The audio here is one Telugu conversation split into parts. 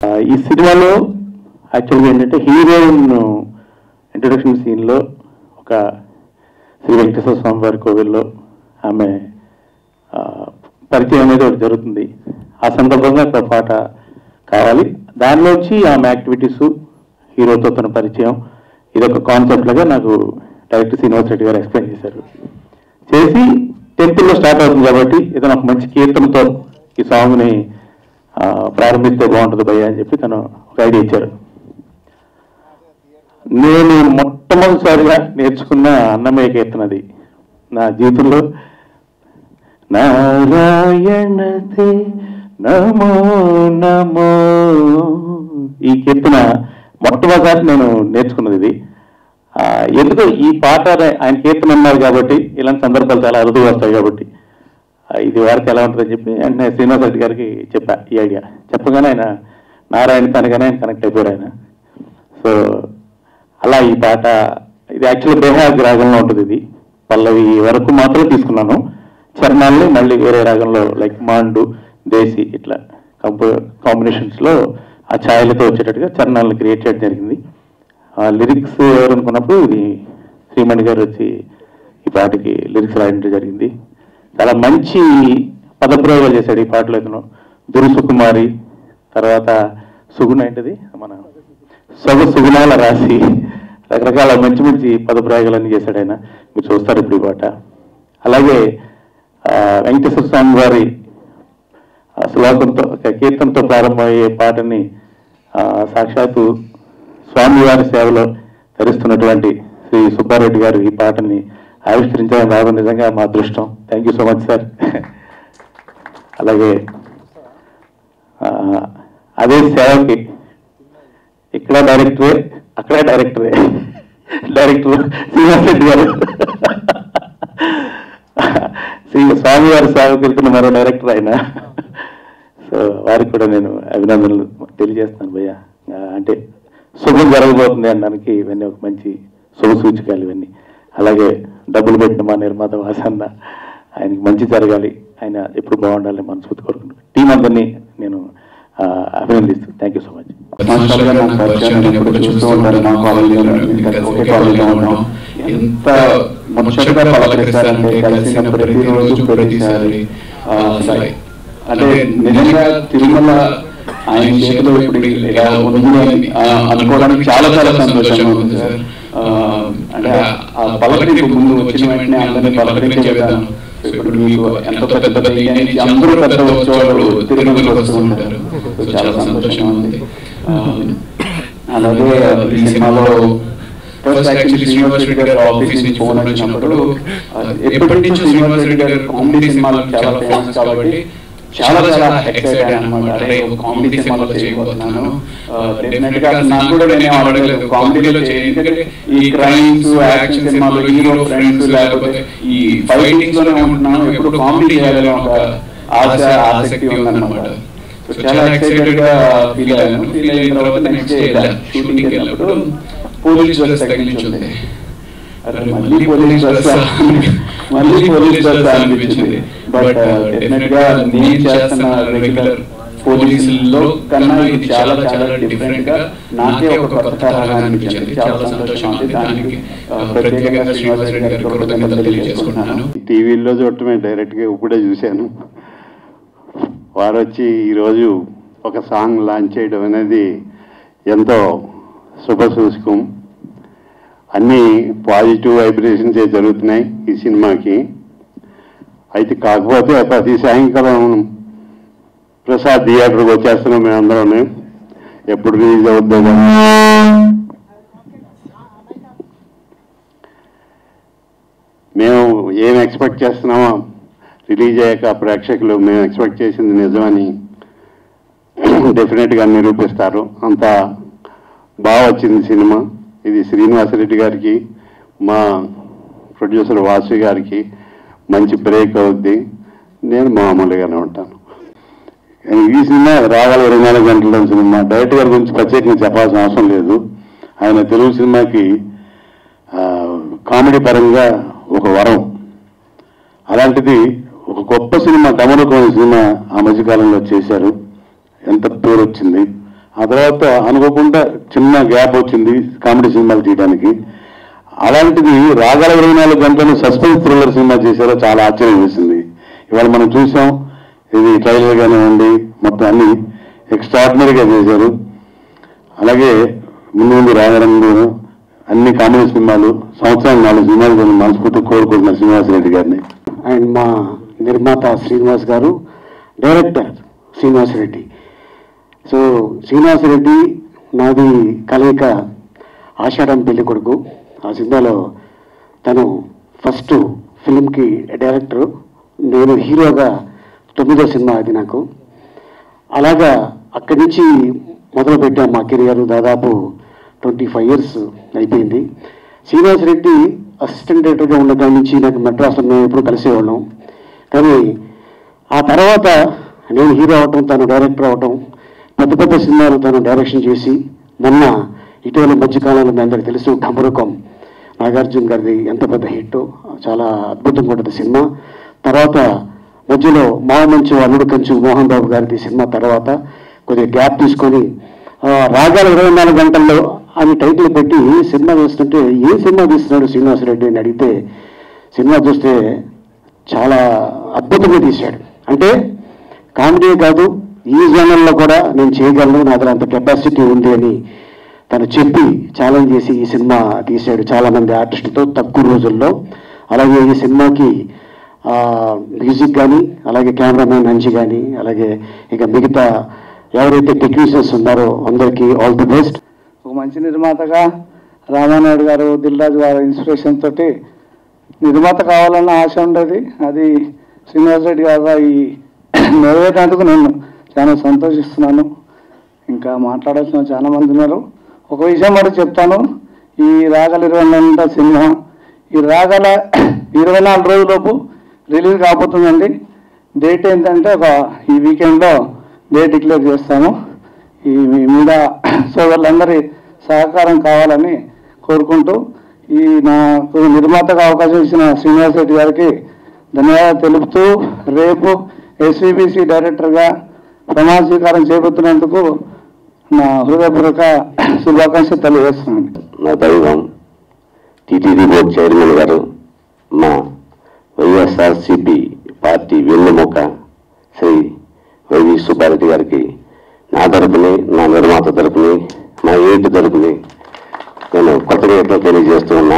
ఆ, ఈ సినిమాలో యాక్చువల్గా ఏంటంటే హీరోయిన్ ఇంట్రొడక్షన్ సీన్లో ఒక శ్రీ వెంకటేశ్వర స్వామి వారి కోవిల్లో ఆమె ఆ, పరిచయం అనేది ఒకటి జరుగుతుంది ఆ సందర్భంగా ఒక పాట కావాలి దానిలోంచి ఆమె యాక్టివిటీస్ హీరోతో తన పరిచయం ఇది ఒక కాన్సెప్ట్ లాగా నాకు డైరెక్టర్ శ్రీనివాస్ రెడ్డి గారు ఎక్స్ప్లెయిన్ చేశారు చేసి టెంపుల్లో స్టార్ట్ అవుతుంది కాబట్టి ఏదైనా ఒక మంచి కీర్తనతో ఈ సాంగ్ని ఆ, ప్రారంభిస్తే బాగుంటుంది భయ్య అని చెప్పి తను ఒక ఐడియా ఇచ్చారు నేను మొట్టమొదటిసారిగా నేర్చుకున్న అన్నమయ్య కీర్తనది నా జీవితంలో నారాయణతే నమో నమో ఈ కీర్తన మొట్టమొదటిసారి నేను నేర్చుకున్నది ఇది ఆ, ఎందుకో ఈ పాట ఆయన కీర్తన అన్నారు కాబట్టి ఇలాంటి సందర్భాలు చాలా అరుదుగా వస్తాయి కాబట్టి ఆ, ఇది వారికి ఎలా ఉంటుందని చెప్పి వెంటనే శ్రీనివాస్ రెడ్డి గారికి చెప్పా ఈ ఐడియా చెప్పగానే ఆయన నారాయణ తనగానే ఆయన కనెక్ట్ అయిపోయారు ఆయన సో అలా ఈ పాట ఇది యాక్చువల్లీ బేహాగ్ రాగంలో ఉంటుంది ఇది పల్లవి వరకు మాత్రమే తీసుకున్నాను చరణాలని మళ్ళీ వేరే రాగంలో లైక్ మాండు దేశీ ఇట్లా కంపో కాంబినేషన్స్లో ఆ ఛాయలతో వచ్చేటట్టుగా చరణాలను క్రియేట్ చేయడం జరిగింది ఆ లిరిక్స్ ఎవరు అనుకున్నప్పుడు ఇది శ్రీమణి గారు వచ్చి ఈ పాటకి లిరిక్స్ రాయడం జరిగింది చాలా మంచి పదప్రయోగాలు చేశాడు ఈ పాటలో ఇతను దురు సుకుమారి తర్వాత సుగుణ ఏంటిది మన సొగ సుగుణాల రాసి రకరకాల మంచి మంచి పదప్రయోగాలన్నీ చేశాడు ఆయన మీరు చూస్తారు ఇప్పుడు ఈ పాట అలాగే ఆ, వెంకటేశ్వర స్వామి వారి ఆ శ్లోకంతో ఒక కీర్తనతో ప్రారంభమయ్యే పాటని ఆ, సాక్షాత్తు స్వామివారి సేవలో ధరిస్తున్నటువంటి శ్రీ సుబ్బారెడ్డి గారు ఈ పాటని ఆవిష్కరించడం రావడం నిజంగా మా అదృష్టం thank you so much sir అలాగే ఆ, అదే సేవకి ఇక్కడ డైరెక్టరే అక్కడ డైరెక్టరే డైరెక్టర్ శ్రీనివాస్ రెడ్డి గారు శ్రీ స్వామివారి సేవకు వెళ్తున్న మరో డైరెక్టర్ ఆయన సో వారికి కూడా నేను అభినందనలు తెలియజేస్తాను భయ్య ఆ, అంటే శుభం జరగబోతుంది అనడానికి ఇవన్నీ ఒక మంచి శుభ సూచకాలు ఇవన్నీ అలాగే డబ్బులు పెట్టిన మా నిర్మాత వాసన్న ఆయనకి మంచి జరగాలి ఆయన ఎప్పుడు బాగుండాలని మనస్ఫూర్తి కోరుకుంటున్నాను టీం అందరినీ నేను ఆ, అభినందిస్తూ థ్యాంక్ యూ సో మచ్ మాస్టర్గా నాకు పరిచయం నేను ఎప్పుడు చూస్తూ ఉంటాను మా కాలేజీలో ఇంకా ఒకే కాలేజీలో ఉన్నాం ఎంత ముచ్చటగా పలకరిస్తారంటే కలిసిన ప్రతిరోజు ప్రతిసారి ఆ, అసలు అంటే నిజంగా తిరుమల ఆయన చేతిలో ఇప్పుడు ఇలా ఉంది అని ఆ, అనుకోవడానికి చాలా చాలా సంతోషంగా ఉంది సార్ ఆ, అంటే ఆ పలకరింపు ముందు వచ్చిన వెంటనే అందరినీ పలకరించే విధానం ఇప్పుడు మీకు ఎంతో పెద్ద పెద్ద ఇండియన్ అందరూ పెద్ద వచ్చేవాళ్ళు తిరుమలకి వస్తూ ఉంటారు సో చాలా సంతోషంగా ఉంది ఆ, అలాగే ఈ సినిమాలో ఫస్ట్ యాక్చువల్లీ శ్రీనివాస్ రెడ్డి గారు ఆఫీస్ నుంచి ఫోన్ వచ్చినప్పుడు ఆ, ఎప్పటి నుంచో శ్రీనివాస్ రెడ్డి గారు కామెడీ సినిమాలు చాలా ఫేమస్ కాబట్టి చాలా చాలా ఎక్సైటెడ్ అనమాట అరే ఒక కామెడీ సినిమాలో చేయబోతున్నాను డెఫినెట్ గా నాకు కూడా నేను అడగలేదు కామెడీలో చేయండి ఎందుకంటే ఈ క్రైమ్స్ యాక్షన్ సినిమాలు హీరో ఫ్రెండ్స్ లేకపోతే ఈ ఫైటింగ్స్ లోనే ఉంటున్నాను ఎప్పుడు కామెడీ చేయాలని ఒక ఆశ ఆసక్తి ఉందన్నమాట సో చాలా ఎక్సైటెడ్ గా ఫీల్ అయ్యాను ఫీల్ అయిన తర్వాత నెక్స్ట్ డే వెళ్ళాను షూటింగ్ వెళ్ళినప్పుడు పోలీస్ డ్రెస్ తగిలించింది అరే మళ్ళీ పోలీస్ డ్రెస్ మళ్ళీ పోలీస్ డ్రెస్ అనిపించింది బట్ డెఫినెట్ గా నేను చేస్తున్న రెగ్యులర్ పోలీసుల్లో కన్నా ఇది చాలా చాలా డిఫరెంట్ గా నాకే ఒక కొత్త తరహా అనిపించింది చాలా సంతోషం ఉంది దానికి ఆ, ప్రత్యేకంగా శ్రీనివాస్ రెడ్డి గారికి కృతజ్ఞతలు తెలియజేసుకుంటున్నాను టీవీలో చూడటమే డైరెక్ట్గా ఇప్పుడే చూశాను వారు వచ్చి ఈరోజు ఒక సాంగ్ లాంచ్ చేయడం అనేది ఎంతో శుభసూచకం అన్నీ పాజిటివ్ వైబ్రేషన్స్ జరుగుతున్నాయి ఈ సినిమాకి అయితే కాకపోతే ప్రతి సాయంకాలం ప్రసాద్ థియేటర్కి వచ్చేస్తున్నాం మేమందరం ఎప్పుడు రిలీజ్ అవుద్దో కానీ. మేము ఏం ఎక్స్పెక్ట్ చేస్తున్నామో రిలీజ్ అయ్యాక ప్రేక్షకులు మేము ఎక్స్పెక్ట్ చేసింది నిజమని డెఫినెట్గా నిరూపిస్తారు అంత బాగా వచ్చింది సినిమా ఇది శ్రీనివాసరెడ్డి గారికి మా ప్రొడ్యూసర్ వాసు గారికి మంచి బ్రేక్ అవుద్ది నేను మామూలుగానే ఉంటాను ఈ సినిమా రాగల ఇరవై నాలుగు గంటల సినిమా డైరెక్టర్ గారి గురించి ప్రత్యేకంగా చెప్పాల్సిన అవసరం లేదు ఆయన తెలుగు సినిమాకి ఆ, కామెడీ పరంగా ఒక వరం అలాంటిది ఒక గొప్ప సినిమా డమరుకోని సినిమా ఆ మధ్యకాలంలో చేశారు ఎంత పేరు వచ్చింది ఆ తర్వాత అనుకోకుండా చిన్న గ్యాప్ వచ్చింది కామెడీ సినిమాలు తీయడానికి అలాంటిది రాగల ఇరవై నాలుగు గంటలు సస్పెన్స్ థ్రిల్లర్ సినిమా చేశారో చాలా ఆశ్చర్యం వేసింది ఇవాళ మనం చూసాం ఇది ట్రైలర్ కానివ్వండి మొత్తం అన్ని ఎక్స్ట్రాడినరీగా చేశారు అలాగే ముందు ముందు రాగరంగు అన్ని కామెడీ సినిమాలు సంవత్సరానికి నాలుగు సినిమాలు కొన్ని మనస్ఫూర్తి కోరుకుంటున్న శ్రీనివాసరెడ్డి గారిని అండ్ మా నిర్మాత శ్రీనివాస్ గారు డైరెక్టర్ శ్రీనివాస్ రెడ్డి సో శ్రీనివాస్ రెడ్డి నాది కలయిక ఆషాఢం పెళ్లి కొడుకు ఆ సినిమాలో తను ఫస్ట్ ఫిల్మ్కి డైరెక్టర్ నేను హీరోగా తొమ్మిదో సినిమా అది నాకు అలాగా అక్కడి నుంచి మొదలు పెట్టాం మా కెరియర్ దాదాపు ట్వంటీ ఫైవ్ ఇయర్స్ అయిపోయింది శ్రీనివాస్ రెడ్డి అసిస్టెంట్ డైరెక్టర్గా ఉన్న కాడి నుంచి నాకు మెడ్రాస్లో మేము ఎప్పుడు కలిసేవాళ్ళం కానీ ఆ తర్వాత నేను హీరో అవటం తను డైరెక్టర్ అవటం పెద్ద పెద్ద సినిమాలు తను డైరెక్షన్ చేసి మొన్న ఇటీవల మధ్యకాలంలో మీ అందరికి తెలుసు ఢమరుకం నాగార్జున గారిది ఎంత పెద్ద హిట్ చాలా అద్భుతంగా ఉంటుంది సినిమా తర్వాత మధ్యలో మామంచు అల్లుడు కంచు మోహన్ బాబు గారిది సినిమా తర్వాత కొద్దిగా గ్యాప్ తీసుకొని ఆ, రాగాల ఇరవై నాలుగు గంటల్లో అని టైటిల్ పెట్టి సినిమా వేస్తుంటే ఏ సినిమా తీస్తున్నాడు శ్రీనివాసరెడ్డి అని అడిగితే సినిమా చూస్తే చాలా అద్భుతంగా తీశాడు అంటే కామెడీ కాదు ఈ జోనల్లో కూడా నేను చేయగలను నా దగ్గర అంత కెపాసిటీ ఉంది అని తను చెప్పి ఛాలెంజ్ చేసి ఈ సినిమా తీశాడు చాలా మంది ఆర్టిస్టులతో తక్కువ రోజుల్లో అలాగే ఈ సినిమాకి ఆ, మ్యూజిక్ కానీ అలాగే కెమెరామెన్ మంచి కానీ అలాగే ఇక మిగతా ఎవరైతే టెక్నీషియన్స్ ఉన్నారో అందరికీ ఆల్ ది బెస్ట్ ఒక మంచి నిర్మాతగా రామానాయుడు గారు దిల్రాజు గారు ఇన్స్పిరేషన్ తోటి నిర్మాత కావాలన్న ఆశ ఉండేది అది శ్రీనివాస్ రెడ్డి గారు ఈ నెరవేరినందుకు నేను చాలా సంతోషిస్తున్నాను ఇంకా మాట్లాడాల్సిన చాలా మంది ఉన్నారు ఒక విషయం మరి చెప్తాను ఈ రాగల ఇరవై నాలుగు సినిమా ఈ రాగల ఇరవై నాలుగు రోజులలోపు రిలీజ్ కాబోతుందండి డేట్ ఏంటంటే ఒక ఈ వీకెండ్లో డేట్ డిక్లేర్ చేస్తాము ఈ మీ మీద సోదరులందరి సహకారం కావాలని కోరుకుంటూ ఈ నాకు నిర్మాతగా అవకాశం ఇచ్చిన శ్రీనివాస్ రెడ్డి గారికి ధన్యవాదాలు తెలుపుతూ రేపు ఎస్విబిసి డైరెక్టర్గా ప్రమాణ స్వీకారం చేపడుతున్నందుకు నా హృదయపూర్వక శుభాకాంక్షలు తెలియజేస్తున్నాను నా దైవం టీటీడీ బోర్డు చైర్మన్ గారు మా వైఎస్ఆర్సిపి పార్టీ వెన్నెముక శ్రీ వైవి సుబ్బారెడ్డి గారికి నా తరపుని నా నిర్మాత తరపుని మా ఏంటి తరపుని నేను కొత్తగా ఎట్లా తెలియజేస్తూ ఉన్నా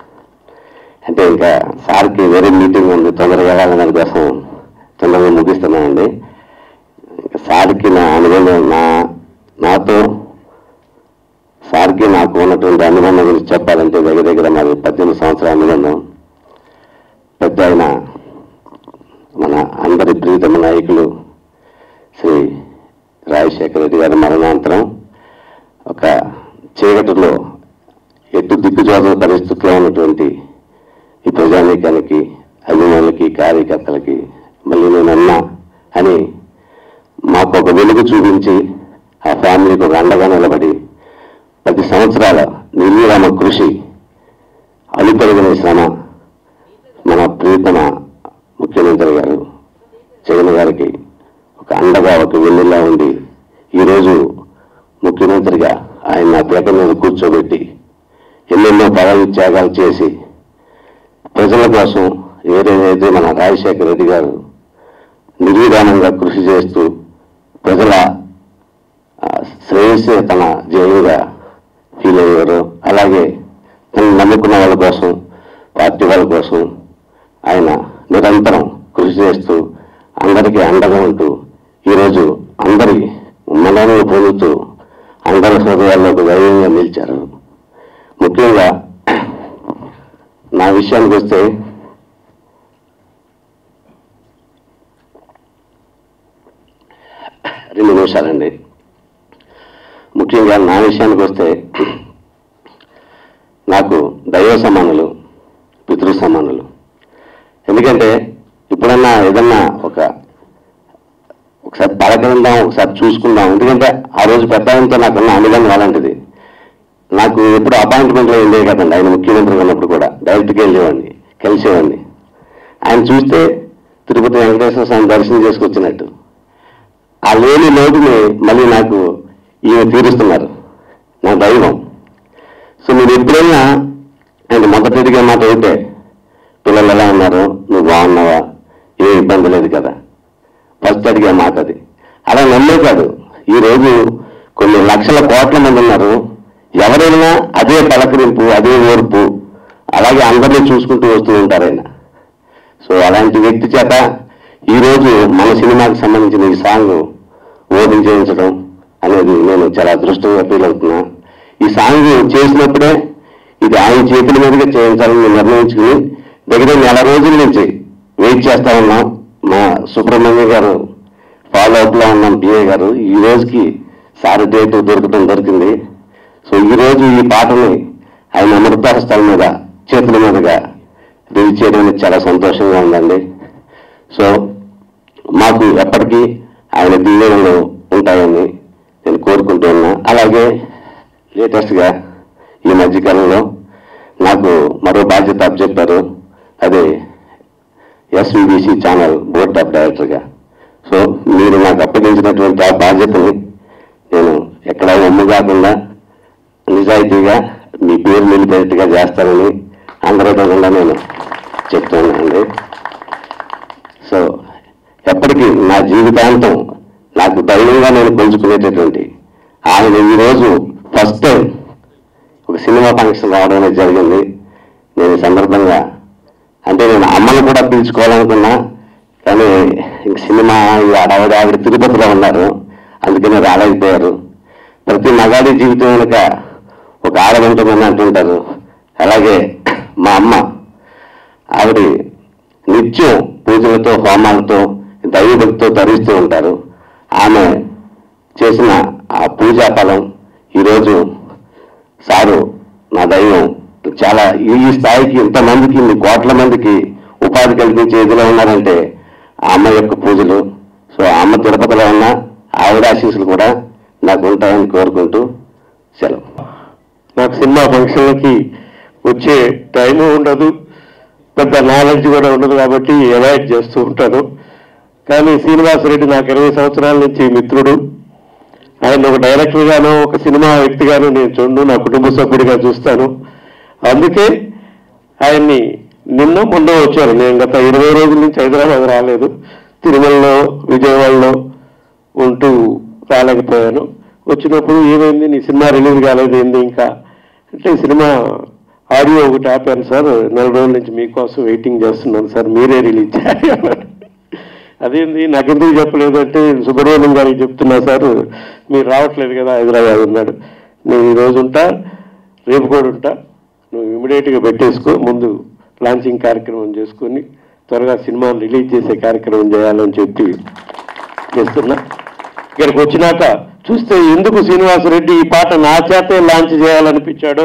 అంటే ఇంకా సార్కి వేరే మీటింగ్ ఉంది తొందరగా వెళ్ళాలని దానికోసం తొందరగా ముగిస్తున్నానండి ఇంకా సార్కి నా అనుబంధం నా నాతో సార్కి నాకు ఉన్నటువంటి అనుబంధం గురించి చెప్పాలంటే దగ్గర దగ్గర మరి పద్దెనిమిది సంవత్సరాల అనుబంధం పెద్ద ఆయన మన అందరి ప్రీతమ నాయకులు శ్రీ రాజశేఖర రెడ్డి గారి మరణాంతరం ఒక చీకటిలో ఎటు దిక్కుజోదల పరిస్థితిలో ఉన్నటువంటి ఈ ప్రజానీకానికి అభిమానులకి కార్యకర్తలకి మళ్ళీ నేను అన్నా అని మాకు ఒక వెలుగు చూపించి ఆ ఫ్యామిలీకి ఒక అండగా నిలబడి పది సంవత్సరాల నిర్విరామ కృషి అలిపెరిగిన శ్రమ మన ప్రియతమ ముఖ్యమంత్రి గారు జగన్ గారికి ఒక అండగా ఒక వెన్నెలా ఉండి ఈరోజు ముఖ్యమంత్రిగా ఆయన నా పీట మీద కూర్చోబెట్టి ఎన్నెన్నో పదవి త్యాగాలు చేసి ప్రజల కోసం ఏదైతే మన రాజశేఖర రెడ్డి గారు నిర్విధానంగా కృషి చేస్తూ ప్రజల ఆ, శ్రేయస్సే తన జయంగా ఫీల్ అయ్యారు అలాగే తను నమ్ముకున్న వాళ్ళ కోసం పార్టీ వాళ్ళ కోసం ఆయన నిరంతరం కృషి చేస్తూ అందరికీ అండగా ఉంటూ ఈరోజు అందరి మనల్ని పొందుతూ అందరి హృదయాల్లో ఒక ధైర్యంగా నిలిచారు ముఖ్యంగా నా విషయానికి వస్తే రెండు నిమిషాలండి ముఖ్యంగా నా విషయానికి వస్తే నాకు దైవ సమానులు పితృ సమానులు ఎందుకంటే ఇప్పుడన్నా ఏదన్నా ఒక ఒకసారి పలకరిందాం ఒకసారి చూసుకుందాం ఎందుకంటే ఆ రోజు పెద్ద ఆయనతో నాకున్న అనుబంధం అలాంటిది నాకు ఎప్పుడు అపాయింట్మెంట్లో వెళ్ళే కదండి ఆయన ముఖ్యమంత్రి ఉన్నప్పుడు కూడా డైరెక్ట్గా వెళ్ళేవాడిని కలిసేవాడిని ఆయన చూస్తే తిరుపతి వెంకటేశ్వర స్వామి దర్శనం చేసుకొచ్చినట్టు ఆ లేని లోటుని మళ్ళీ నాకు ఈయన తీరుస్తున్నారు నా దైవం సో మీరు ఎప్పుడైనా ఆయన మొదట అడిగే మాట ఒకటే పిల్లలు ఎలా ఉన్నారు నువ్వు బాగున్నావా ఏ ఇబ్బంది లేదు కదా ఫస్ట్ అడిగే మాట అది అలా నమ్మే కాదు ఈరోజు కొన్ని లక్షల కోట్ల మంది ఉన్నారు ఎవరైనా అదే పలకరింపు అదే ఓర్పు అలాగే అందరినీ చూసుకుంటూ వస్తూ ఉంటారు ఆయన సో అలాంటి వ్యక్తి చేత ఈరోజు మన సినిమాకి సంబంధించిన ఈ సాంగ్ ఓపెన్ చేయించడం అనేది నేను చాలా అదృష్టంగా ఫీల్ అవుతున్నా ఈ సాంగ్ చేసినప్పుడే ఇది ఆయన చేతుల మీదుగా చేయించాలని నేను నిర్ణయించుకుని దగ్గర నెల రోజుల నుంచి వెయిట్ చేస్తా ఉన్నాం మా సుబ్రహ్మణ్య గారు ఫాలో అప్ లో ఉన్నాం పిఏ గారు ఈ రోజుకి సారి డేట్ దొరకడం దొరికింది సో ఈ రోజు ఈ పాటని ఆయన అమృతాహస్తాల మీద చేతుల మీదుగా రిలీజ్ చేయడం అనేది చాలా సంతోషంగా ఉందండి సో మాకు ఎప్పటికీ ఆయన దీవెనలు ఉంటాయని నేను కోరుకుంటూ ఉన్నా అలాగే లేటెస్ట్గా ఈ మధ్యకాలంలో నాకు మరో బాధ్యత అప్పచెప్పారు అదే ఎస్విబిసి ఛానల్ బోర్డ్ ఆఫ్ డైరెక్టర్గా సో మీరు నాకు అప్పగించినటువంటి ఆ బాధ్యతని నేను ఎక్కడా ఒమ్ము కాకుండా నిజాయితీగా మీ పేరు నిలిపేట్టుగా చేస్తానని అందరితో కూడా నేను చెప్తున్నానండి సో ఎప్పటికీ నా జీవితాంతం నాకు ధైర్యంగా నేను పెంచుకునేటటువంటి ఆయన ఈరోజు ఫస్ట్ టైం ఒక సినిమా ఫంక్షన్ రావడం అనేది జరిగింది నేను ఈ సందర్భంగా అంటే నేను అమ్మను కూడా పిలుచుకోవాలనుకున్నా కానీ ఇంక సినిమా ఈ ఆడవిడ ఆవిడ తిరుపతిలో ఉన్నారు అందుకని రాలేకపోయారు ప్రతి మగాడి జీవితం వెనుక ఒక ఆడ ఉంటుందని అంటుంటారు అలాగే మా అమ్మ ఆవిడ నిత్యం పూజలతో హోమాలతో దైవభక్తితో ధరిస్తూ ఉంటారు ఆమె చేసిన ఆ పూజా ఫలం ఈరోజు సారు నా దైవం చాలా ఈ ఈ స్థాయికి ఇంతమందికి ఇన్ని కోట్ల మందికి ఉపాధి కల్పించే ఇదిలో ఉన్నారంటే ఆ అమ్మ యొక్క పూజలు సో ఆ అమ్మ తిరుపతిలో ఉన్న ఆవిడ ఆశీస్సులు కూడా నాకు ఉంటాయని కోరుకుంటూ సెలవు నాకు సినిమా ఫంక్షన్లకి వచ్చే టైము ఉండదు పెద్ద నాలెడ్జ్ కూడా ఉండదు కాబట్టి అవాయిడ్ చేస్తూ ఉంటాను కానీ శ్రీనివాసరెడ్డి నాకు ఇరవై సంవత్సరాల నుంచి మిత్రుడు ఆయన ఒక డైరెక్టర్ గాను ఒక సినిమా వ్యక్తిగాను నేను చూడను నా కుటుంబ సభ్యుడిగా చూస్తాను అందుకే ఆయన్ని నిన్న మొన్న వచ్చారు నేను గత ఇరవై రోజుల నుంచి హైదరాబాద్ రాలేదు తిరుమలలో విజయవాడలో ఉంటూ రాలేకపోయాను వచ్చినప్పుడు ఏమైంది నీ సినిమా రిలీజ్ కాలేదు ఏంది ఇంకా అంటే సినిమా ఆడియో ఒకటి ఆపాను సార్ నెల రోజుల నుంచి మీకోసం వెయిటింగ్ చేస్తున్నాను సార్ మీరే రిలీజ్ చేయాలి అదేంది నాకెందుకు చెప్పలేదు అంటే సుబ్రహ్మణ్యం గారికి చెప్తున్నా సార్ మీరు రావట్లేదు కదా హైదరాబాద్ ఉన్నాడు నేను ఈ రోజు ఉంటా రేపు కూడా ఉంటా నువ్వు ఇమీడియట్గా పెట్టేసుకో ముందు లాంచింగ్ కార్యక్రమం చేసుకొని త్వరగా సినిమాను రిలీజ్ చేసే కార్యక్రమం చేయాలని చెప్పి చేస్తున్నా ఇక్కడికి వచ్చినాక చూస్తే ఎందుకు శ్రీనివాసరెడ్డి ఈ పాట నా చేతే లాంచ్ చేయాలనిపించాడో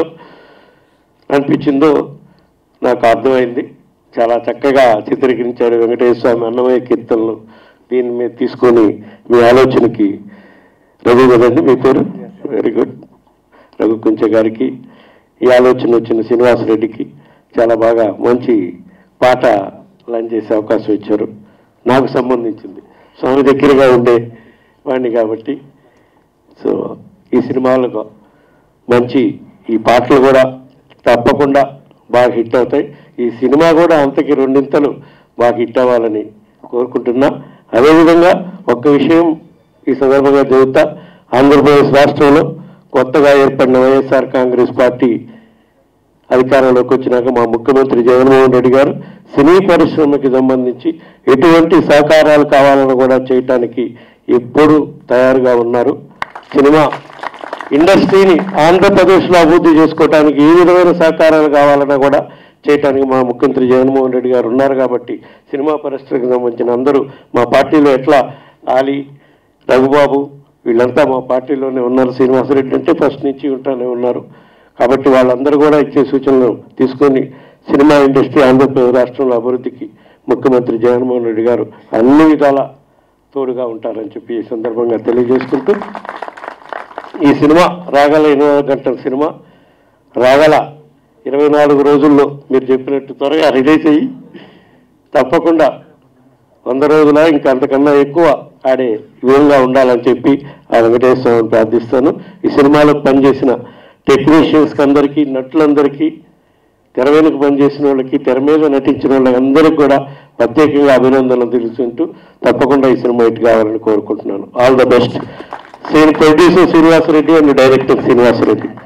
అనిపించిందో నాకు అర్థమైంది చాలా చక్కగా చిత్రీకరించాడు వెంకటేశ్వర స్వామి అన్నమయ్య కీర్తనలు దీని మీద తీసుకొని మీ ఆలోచనకి రఘు కదండి మీ పేరు వెరీ గుడ్ రఘు కుంచె గారికి ఈ ఆలోచన వచ్చిన శ్రీనివాసరెడ్డికి చాలా బాగా మంచి పాట లాంచ్ చేసే అవకాశం ఇచ్చారు నాకు సంబంధించింది స్వామి దగ్గరగా ఉండే వాడిని కాబట్టి సో ఈ సినిమాలకు మంచి ఈ పాటలు కూడా తప్పకుండా బాగా హిట్ అవుతాయి ఈ సినిమా కూడా అంతకి రెండింతలు బాగా హిట్ అవ్వాలని కోరుకుంటున్నా అదేవిధంగా ఒక్క విషయం ఈ సందర్భంగా చెబుతా ఆంధ్రప్రదేశ్ రాష్ట్రంలో కొత్తగా ఏర్పడిన వైఎస్ఆర్ కాంగ్రెస్ పార్టీ అధికారంలోకి వచ్చినాక మా ముఖ్యమంత్రి జగన్మోహన్ రెడ్డి గారు సినీ పరిశ్రమకి సంబంధించి ఎటువంటి సహకారాలు కావాలని కూడా చేయటానికి ఎప్పుడు తయారుగా ఉన్నారు సినిమా ఇండస్ట్రీని ఆంధ్రప్రదేశ్లో అభివృద్ధి చేసుకోవడానికి ఏ విధమైన సహకారాలు కావాలన్నా కూడా చేయటానికి మా ముఖ్యమంత్రి జగన్మోహన్ రెడ్డి గారు ఉన్నారు కాబట్టి సినిమా పరిశ్రమకు సంబంధించిన అందరూ మా పార్టీలో ఎట్లా ఆలి రఘుబాబు వీళ్ళంతా మా పార్టీలోనే ఉన్నారు శ్రీనివాసరెడ్డి అంటే ఫస్ట్ నుంచి ఉంటానే ఉన్నారు కాబట్టి వాళ్ళందరూ కూడా ఇచ్చే సూచనలు తీసుకొని సినిమా ఇండస్ట్రీ ఆంధ్రప్రదేశ్ రాష్ట్రంలో అభివృద్ధికి ముఖ్యమంత్రి జగన్మోహన్ రెడ్డి గారు అన్ని విధాల తోడుగా ఉంటారని చెప్పి ఈ సందర్భంగా తెలియజేసుకుంటూ ఈ సినిమా రాగల ఎనిమిది గంటల సినిమా రాగల ఇరవై నాలుగు రోజుల్లో మీరు చెప్పినట్టు త్వరగా రిలీజ్ అయ్యి తప్పకుండా వంద రోజుల ఇంకా అంతకన్నా ఎక్కువ ఆడే విధంగా ఉండాలని చెప్పి ఆ వెంకటేశ్వరరావుని ప్రార్థిస్తాను ఈ సినిమాలో పనిచేసిన టెక్నీషియన్స్కి అందరికీ నటులందరికీ తెర వెనుక పనిచేసిన వాళ్ళకి తెర మీద నటించిన వాళ్ళకి అందరికీ కూడా ప్రత్యేకంగా అభినందనలు తెలుసుకుంటూ తప్పకుండా ఈ సినిమా హిట్ కావాలని కోరుకుంటున్నాను all the best scene producer Srinivasa Reddy and director Srinivasa Reddy